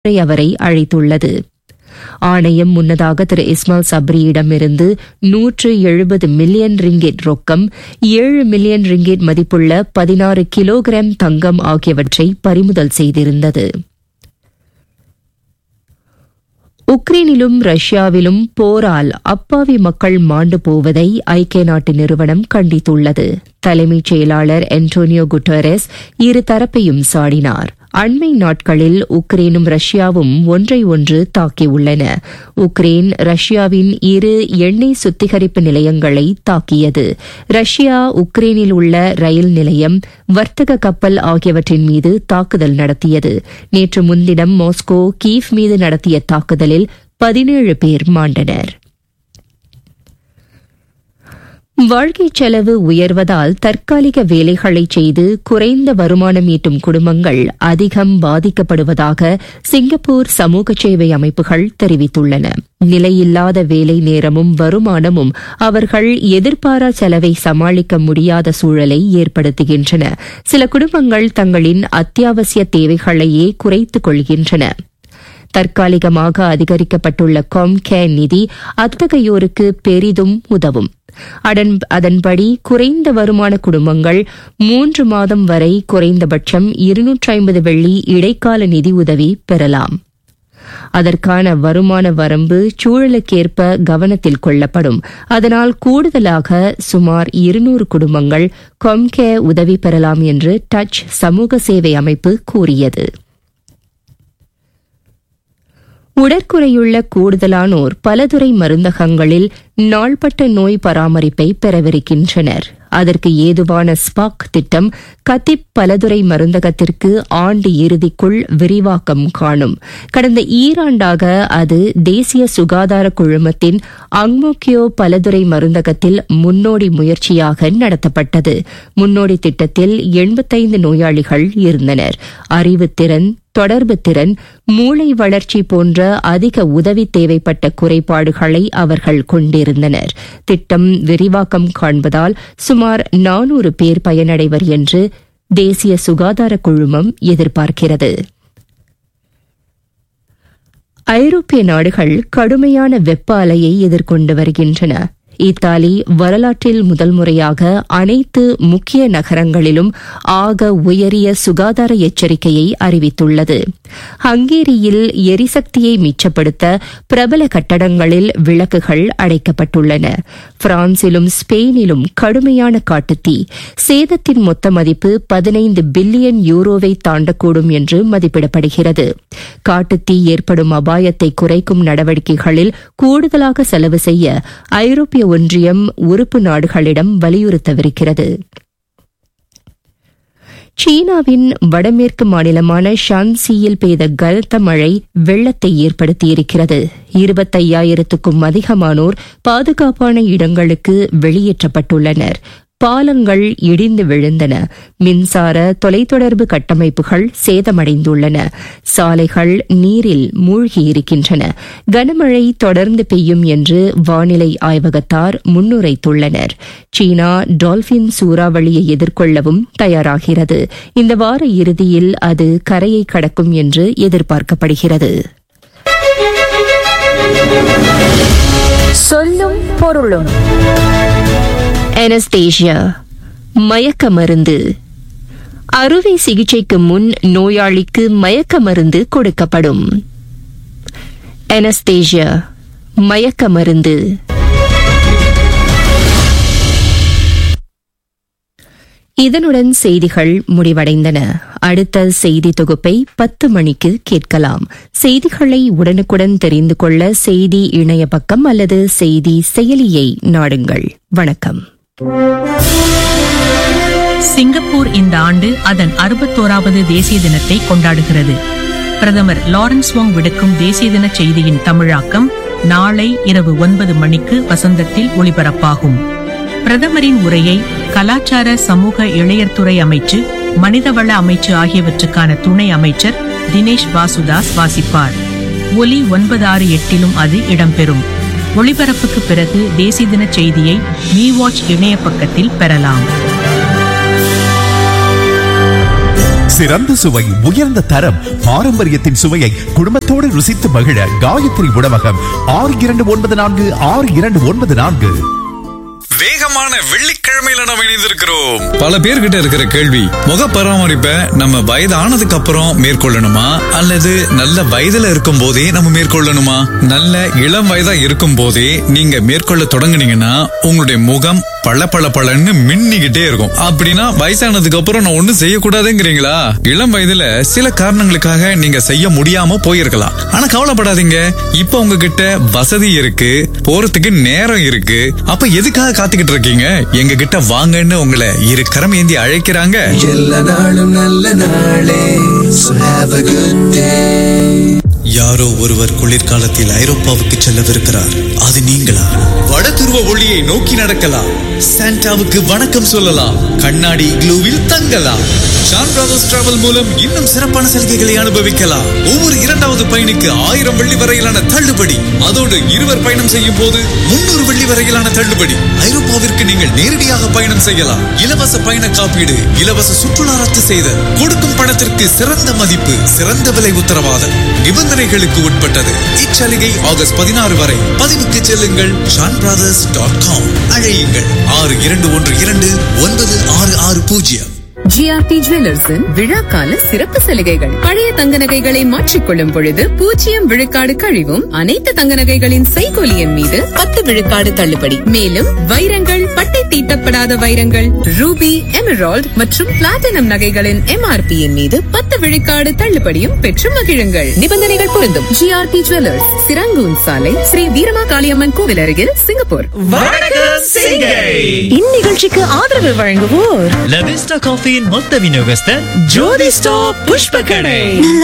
அவரை அழைத்துள்ளது ஆணையம் முன்னதாக திரு இஸ்மாயில் சப்ரியிடமிருந்து நூற்று எழுபது மில்லியன் ரிங்கெட் ரொக்கம் ஏழு மில்லியன் ரிங்கெட் மதிப்புள்ள பதினாறு கிலோகிராம் தங்கம் ஆகியவற்றை பறிமுதல் செய்திருந்தது உக்ரைனிலும் ரஷ்யாவிலும் போரால் அப்பாவி மக்கள் மாண்டு போவதை ஐக்கிய நாட்டு நிறுவனம் கண்டித்துள்ளது தலைமைச் செயலாளர் அன்டோனியோ குட்டரஸ் இரு தரப்பையும் சாடினார் அண்மை நாட்களில் உக்ரைனும் ரஷ்யாவும் ஒன்றை ஒன்று தாக்கியுள்ளன உக்ரைன் ரஷ்யாவின் இரு எண்ணெய் சுத்திகரிப்பு நிலையங்களை தாக்கியது ரஷ்யா உக்ரைனில் உள்ள ரயில் நிலையம் வர்த்தக கப்பல் ஆகியவற்றின் மீது தாக்குதல் நடத்தியது நேற்று முன்தினம் மாஸ்கோ கீவ் மீது நடத்திய தாக்குதலில் பதினேழு பேர் மாண்டனர் வாழ்க்கை செலவு உயர்வதால் தற்காலிக வேலைகளை செய்து குறைந்த வருமானம் ஈட்டும் குடும்பங்கள் அதிகம் பாதிக்கப்படுவதாக சிங்கப்பூர் சமூக சேவை அமைப்புகள் தெரிவித்துள்ளன நிலையில்லாத வேலை நேரமும் வருமானமும் அவர்கள் எதிர்பாரா செலவை சமாளிக்க முடியாத சூழலை ஏற்படுத்துகின்றன சில குடும்பங்கள் தங்களின் அத்தியாவசிய தேவைகளையே குறைத்துக் கொள்கின்றன தற்காலிகமாக அதிகரிக்கப்பட்டுள்ள காம்கேர் நிதி அத்தகையோருக்கு பெரிதும் உதவும் அதன்படி குறைந்த வருமான குடும்பங்கள் மூன்று மாதம் வரை குறைந்தபட்சம் இருநூற்றி ஐம்பது வெள்ளி இடைக்கால நிதி உதவி பெறலாம் அதற்கான வருமான வரம்பு சூழலுக்கேற்ப கவனத்தில் கொள்ளப்படும் அதனால் கூடுதலாக சுமார் இருநூறு குடும்பங்கள் கொம்கே உதவி பெறலாம் என்று டச் சமூக சேவை அமைப்பு கூறியது உடற்குறையுள்ள கூடுதலானோர் பலதுறை மருந்தகங்களில் நாள்பட்ட நோய் பராமரிப்பை பெறவிருக்கின்றனர் அதற்கு ஏதுவான ஸ்பாக் திட்டம் கத்திப் பலதுறை மருந்தகத்திற்கு ஆண்டு இறுதிக்குள் விரிவாக்கம் காணும் கடந்த ஈராண்டாக அது தேசிய சுகாதார குழுமத்தின் அங்மோக்கியோ பலதுறை மருந்தகத்தில் முன்னோடி முயற்சியாக நடத்தப்பட்டது முன்னோடி திட்டத்தில் எண்பத்தைந்து நோயாளிகள் இருந்தனர் அறிவுத்திறன் தொடர்பு திறன் மூளை வளர்ச்சி போன்ற அதிக உதவி தேவைப்பட்ட குறைபாடுகளை அவர்கள் கொண்டிருந்தனர் திட்டம் விரிவாக்கம் காண்பதால் சுமார் நானூறு பேர் பயனடைவர் என்று தேசிய சுகாதார குழுமம் எதிர்பார்க்கிறது ஐரோப்பிய நாடுகள் கடுமையான வெப்ப அலையை எதிர்கொண்டு வருகின்றன இத்தாலி வரலாற்றில் முதல் முறையாக அனைத்து முக்கிய நகரங்களிலும் ஆக உயரிய சுகாதார எச்சரிக்கையை அறிவித்துள்ளது ஹங்கேரியில் எரிசக்தியை மிச்சப்படுத்த பிரபல கட்டடங்களில் விளக்குகள் அடைக்கப்பட்டுள்ளன பிரான்சிலும் ஸ்பெயினிலும் கடுமையான காட்டுத்தீ சேதத்தின் மொத்த மதிப்பு பதினைந்து பில்லியன் யூரோவை தாண்டக்கூடும் என்று மதிப்பிடப்படுகிறது காட்டுத்தீ ஏற்படும் அபாயத்தை குறைக்கும் நடவடிக்கைகளில் கூடுதலாக செலவு செய்ய ஐரோப்பிய ஒன்றியம் உறுப்பு நாடுகளிடம் வலியுறுத்தவிருக்கிறது சீனாவின் வடமேற்கு மாநிலமான ஷான்சியில் பெய்த கனத்த மழை வெள்ளத்தை ஏற்படுத்தியிருக்கிறது இருபத்தையாயிரத்துக்கும் அதிகமானோர் பாதுகாப்பான இடங்களுக்கு வெளியேற்றப்பட்டுள்ளனர் பாலங்கள் இடிந்து விழுந்தன மின்சார தொலைத்தொடர்பு கட்டமைப்புகள் சேதமடைந்துள்ளன சாலைகள் நீரில் மூழ்கியிருக்கின்றன கனமழை தொடர்ந்து பெய்யும் என்று வானிலை ஆய்வகத்தார் முன்னுரைத்துள்ளனர் சீனா டால்பின் சூறாவளியை எதிர்கொள்ளவும் தயாராகிறது இந்த வார இறுதியில் அது கரையை கடக்கும் என்று எதிர்பார்க்கப்படுகிறது சொல்லும் பொருளும் அனஸ்தேஷியா மயக்க மருந்து அறுவை சிகிச்சைக்கு முன் நோயாளிக்கு மயக்க மருந்து கொடுக்கப்படும் அனஸ்தேஷியா மயக்க மருந்து இதனுடன் செய்திகள் முடிவடைந்தன அடுத்த செய்தி தொகுப்பை பத்து மணிக்கு கேட்கலாம் செய்திகளை உடனுக்குடன் தெரிந்து கொள்ள செய்தி இணைய பக்கம் அல்லது செய்தி செயலியை நாடுங்கள் வணக்கம் சிங்கப்பூர் இந்த ஆண்டு அதன் அறுபத்தோராவது தேசிய தினத்தை கொண்டாடுகிறது பிரதமர் லாரன்ஸ் வாங் விடுக்கும் தேசிய தின செய்தியின் தமிழாக்கம் நாளை இரவு ஒன்பது மணிக்கு வசந்தத்தில் ஒளிபரப்பாகும் பிரதமரின் உரையை கலாச்சார சமூக இளையர்துறை அமைச்சு மனிதவள அமைச்சு ஆகியவற்றுக்கான துணை அமைச்சர் தினேஷ் வாசுதாஸ் வாசிப்பார் ஒலி ஒன்பது ஆறு எட்டிலும் அது இடம்பெறும் ஒளிபரப்புக்கு பிறகு தேசிய தின செய்தியை மீ வாட்ச் இணைய பக்கத்தில் பெறலாம் சிறந்த சுவை உயர்ந்த தரம் பாரம்பரியத்தின் சுவையை குடும்பத்தோடு ருசித்து மகிழ காயத்ரி உணவகம் ஆறு இரண்டு ஒன்பது நான்கு ஆறு இரண்டு ஒன்பது நான்கு வேகமான வெள்ளிக்கிழமையில நம்ம இணைந்திருக்கிறோம் பல பேர்கிட்ட இருக்கிற கேள்வி முக பராமரிப்பை நம்ம வயதானதுக்கு அப்புறம் மேற்கொள்ளணுமா அல்லது நல்ல வயதுல இருக்கும் போதே நம்ம மேற்கொள்ளணுமா நல்ல இளம் வயதா இருக்கும் போதே நீங்க மேற்கொள்ள தொடங்குனீங்கன்னா உங்களுடைய முகம் பள பள பளன்னு மின்னிக்கிட்டே இருக்கும் அப்படின்னா வயசானதுக்கு அப்புறம் நான் ஒண்ணும் செய்யக்கூடாதுங்கிறீங்களா இளம் வயதுல சில காரணங்களுக்காக நீங்க செய்ய முடியாம போயிருக்கலாம் ஆனா கவலைப்படாதீங்க இப்ப உங்ககிட்ட வசதி இருக்கு போறதுக்கு நேரம் இருக்கு அப்ப எதுக்காக காத்துக்கிட்டு இருக்கீங்க எங்க கிட்ட வாங்கன்னு உங்களை இரு கரம் ஏந்தி அழைக்கிறாங்க எல்லா நாளும் நல்ல நாளே So have a good day யாரோ ஒருவர் குளிர்காலத்தில் ஐரோப்பாவுக்கு செல்லவிருக்கிறார் அது நீங்களா வட துருவ ஒளியை நோக்கி நடக்கலாம் சாண்டாவுக்கு வணக்கம் சொல்லலாம் கண்ணாடி இக்லூவில் தங்கலாம் ஷான் பிரதர்ஸ் டிராவல் மூலம் இன்னும் சிறப்பான சலுகைகளை அனுபவிக்கலாம் ஒவ்வொரு இரண்டாவது பயணிக்கு ஆயிரம் வெள்ளி வரையிலான தள்ளுபடி அதோடு இருவர் பயணம் செய்யும் போது முன்னூறு வெள்ளி வரையிலான தள்ளுபடி ஐரோப்பாவிற்கு நீங்கள் நேரடியாக பயணம் செய்யலாம் இலவச பயண காப்பீடு இலவச சுற்றுலா ரத்து செய்தல் கொடுக்கும் பணத்திற்கு சிறந்த மதிப்பு சிறந்த விலை உத்தரவாதம் நிபந்தனைகளுக்கு உட்பட்டது இச்சலுகை ஆகஸ்ட் பதினாறு வரை பதிவுக்கு செல்லுங்கள் ஷான் பிரதர்ஸ் டாட் காம் அழையுங்கள் ஆறு இரண்டு ஒன்று இரண்டு ஒன்பது ஆறு ஆறு பூஜ்ஜியம் ஜிஆர்டி ஜுவல்லர்ஸின் விழாக்கால சிறப்பு சலுகைகள் பழைய தங்க நகைகளை மாற்றிக்கொள்ளும் பொழுது பூஜ்ஜியம் விழுக்காடு கழிவும் அனைத்து தங்க நகைகளின் செய்கொலியின் மீது பத்து விழுக்காடு தள்ளுபடி மேலும் வைரங்கள் பட்டை தீட்டப்படாத வைரங்கள் ரூபி எமரால்ட் மற்றும் பிளாட்டினம் நகைகளின் எம்ஆர்பியின் மீது பத்து விழுக்காடு தள்ளுபடியும் பெற்று மகிழுங்கள் நிபந்தனைகள் பொருந்தும் ஜிஆர்டி ஜுவல்லர்ஸ் சிராங்கூன் சாலை ஸ்ரீ வீரமா காளியம்மன் கோவில் அருகில் சிங்கப்பூர் இந்நிகழ்ச்சிக்கு ஆதரவு வழங்குவோர் லவிஸ்டா காஃபியின் மொத்த விநியோகஸ்தர் ஜோதி ஸ்டாப் புஷ்ப கடை